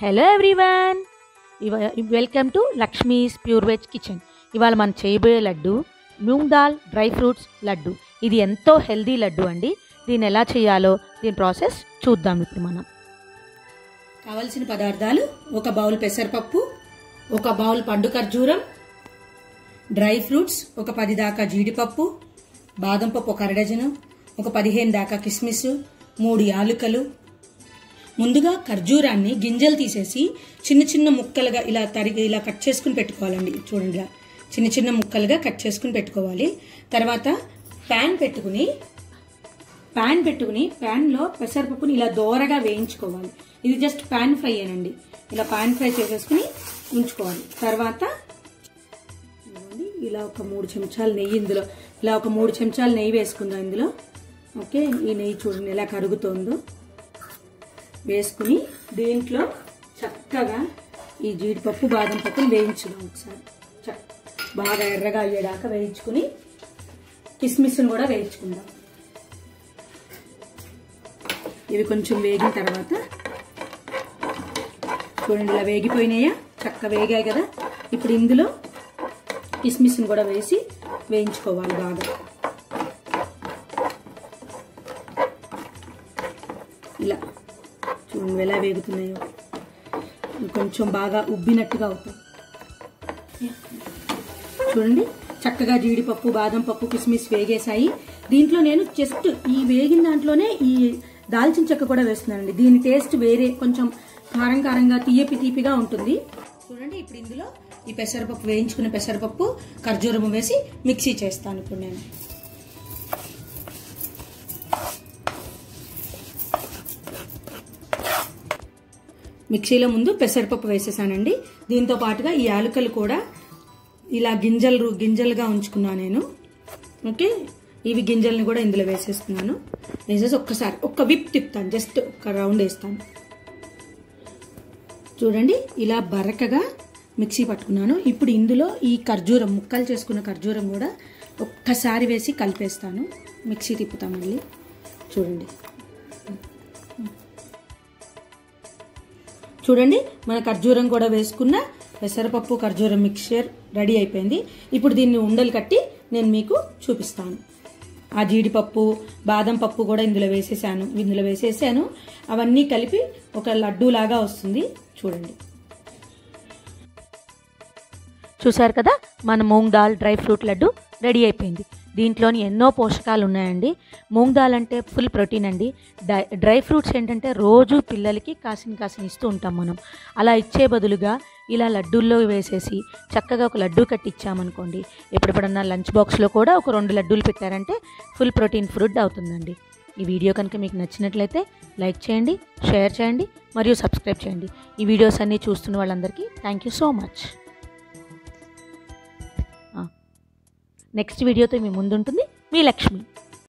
hello everyone ఇవ welcome to Lakshmi's pure veg kitchen ఇవాళ మనం చేయబోయే లడ్డు మూంగ్ దాల్ డ్రై ఫ్రూట్స్ లడ్డు ఇది ఎంతో హెల్దీ లడ్డు అండి దీన్ని ఎలా చేయాలో దీని ప్రాసెస్ చూద్దాం ఇప్పుడు మనం కావలసిన పదార్థాలు ఒక బౌల్ పెసరపప్పు ఒక బౌల్ పండు ఖర్జూరం డ్రై ఫ్రూట్స్ ఒక పది దాకా జీడిపప్పు బాదం పప్పు ఒక అరడజను ఒక పదిహేను దాకా కిస్మిస్ మూడు యాలుకలు ముందుగా ఖర్జూరాన్ని గింజలు తీసేసి చిన్న చిన్న ముక్కలుగా ఇలా తరిగి ఇలా కట్ చేసుకుని పెట్టుకోవాలండి చూడండి ఇలా చిన్న చిన్న ముక్కలుగా కట్ చేసుకుని పెట్టుకోవాలి తర్వాత ప్యాన్ పెట్టుకుని ప్యాన్ పెట్టుకుని ప్యాన్లో పెసరపప్పుని ఇలా దోరగా వేయించుకోవాలి ఇది జస్ట్ ప్యాన్ ఫ్రై అనండి ఇలా ప్యాన్ ఫ్రై చేసేసుకుని ఉంచుకోవాలి తర్వాత ఇదిగోండి, ఇలా ఒక మూడు చెంచాలు నెయ్యి ఇందులో ఇలా ఒక మూడు చెంచాలు నెయ్యి వేసుకుందాం ఇందులో ఓకే ఈ నెయ్యి చూడండి ఎలా కరుగుతోందో వేసుకుని దీంట్లో చక్కగా ఈ జీడిపప్పు బాదం పప్పుని వేయించుదాం ఒకసారి చ- బాగా ఎర్రగా అయ్యేదాకా వేయించుకుని కిస్మిస్ని కూడా వేయించుకుందాం ఇవి కొంచెం వేగిన తర్వాత చూడండి ఇలా వేగిపోయినాయా చక్క వేగాయి కదా ఇప్పుడు ఇందులో కిస్మిస్ని కూడా వేసి వేయించుకోవాలి బాగా ఇలా చూడండి ఎలా వేగుతున్నాయో ఇవి కొంచెం బాగా ఉబ్బినట్టుగా అవుతాయి చూడండి చక్కగా జీడిపప్పు బాదం పప్పు కిస్మిస్ వేగేశాయి దీంట్లో నేను జస్ట్ ఈ వేగిన దాంట్లోనే ఈ దాల్చిన చెక్క కూడా వేస్తున్నానండి దీని టేస్ట్ వేరే కొంచెం కారం కారంగా తీయపి తీపిగా ఉంటుంది చూడండి ఇప్పుడు ఇందులో ఈ పెసరపప్పు వేయించుకున్న పెసరపప్పు ఖర్జూరము వేసి మిక్సీ చేస్తాను ఇప్పుడు నేను మిక్సీలో ముందు పెసరపప్పు వేసేసానండి దీంతో పాటుగా ఈ యాలకులు కూడా ఇలా గింజలు గింజలుగా ఉంచుకున్నాను నేను ఓకే ఇవి గింజల్ని కూడా ఇందులో వేసేస్తున్నాను వేసేసి ఒక్కసారి ఒక్క విప్ తిప్పుతాను జస్ట్ ఒక్క రౌండ్ వేస్తాను చూడండి ఇలా బరకగా మిక్సీ పట్టుకున్నాను ఇప్పుడు ఇందులో ఈ ఖర్జూరం ముక్కలు చేసుకున్న ఖర్జూరం కూడా ఒక్కసారి వేసి కలిపేస్తాను మిక్సీ తిప్పుతాం మళ్ళీ చూడండి చూడండి మన ఖర్జూరం కూడా వేసుకున్న పెసరపప్పు ఖర్జూరం మిక్చర్ రెడీ అయిపోయింది ఇప్పుడు దీన్ని ఉండలు కట్టి నేను మీకు చూపిస్తాను ఆ జీడిపప్పు బాదం పప్పు కూడా ఇందులో వేసేసాను ఇందులో వేసేసాను అవన్నీ కలిపి ఒక లడ్డూ లాగా వస్తుంది చూడండి చూశారు కదా మన moong dal dry fruit laddu ready అయిపోయింది దీంట్లోని ఎన్నో పోషకాలు ఉన్నాయండి మూంగ్ దాల్ అంటే ఫుల్ ప్రోటీన్ అండి డై డ్రై ఫ్రూట్స్ ఏంటంటే రోజు పిల్లలకి కాసిన కాసిన ఇస్తూ ఉంటాం మనం అలా ఇచ్చే బదులుగా ఇలా లడ్డూల్లో వేసేసి చక్కగా ఒక లడ్డూ కట్టి ఇచ్చామనుకోండి ఎప్పుడెప్పుడన్నా లంచ్ బాక్స్లో కూడా ఒక రెండు లడ్డూలు పెట్టారంటే ఫుల్ ప్రోటీన్ ఫుడ్ అవుతుందండి ఈ వీడియో కనుక మీకు నచ్చినట్లయితే లైక్ చేయండి షేర్ చేయండి మరియు సబ్స్క్రైబ్ చేయండి ఈ వీడియోస్ అన్నీ చూస్తున్న వాళ్ళందరికీ thank you so much next వీడియోతో మీ ముందుంటుంది మీ లక్ష్మి